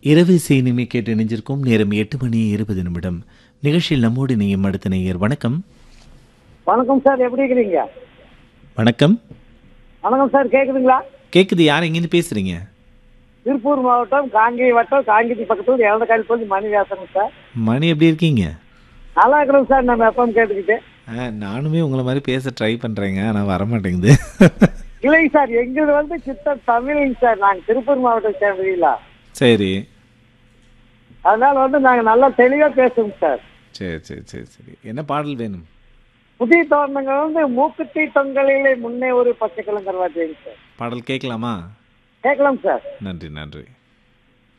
இரவு செய்திமை கேட்டு இணைஞ்சிருக்கும் நேரம் எட்டு மணி இருபது நிமிடம் நிகழ்ச்சியில் நம்மோடு இணையும் அடுத்த நேயர் வணக்கம் வணக்கம் சார் எப்படி இருக்கிறீங்க வணக்கம் வணக்கம் சார் கேக்குதுங்களா கேக்குது யார் எங்கேருந்து பேசுறீங்க திருப்பூர் மாவட்டம் காங்கேய வட்டம் காங்கேஜி பக்கத்துல இறந்த காலி பகுதி மணி பேசுறேங்க சார் மணி எப்படி இருக்கீங்க நல்லா இருக்கிறோம் சார் நம்ம எப்பவும் கேட்டுக்கிட்டு ஆ, நானுமே உங்களை மாதிரி பேச ட்ரை பண்றேங்க ஆனால் வரமாட்டேங்குது இல்லைங்க சார் எங்களுது வந்து சித்த தமிழ்ங்க சார் நாங்க திருப்பூர் மாவட்டம் சேர்ந்தீங்களா சரி அதனால வந்து நாங்க நல்லா தெளிவா பேசுவோங்க சார் சரி சரி சரி சரி என்ன பாடல் வேணும் புதிய தோரணங்க வந்து மூக்குத்தி தொங்கலிலே முன்னே ஒரு பச்சை கிழங்கர் வாட்டிங்க சார் பாடல் கேட்கலாமா கேட்கலாம் சார் நன்றி நன்றி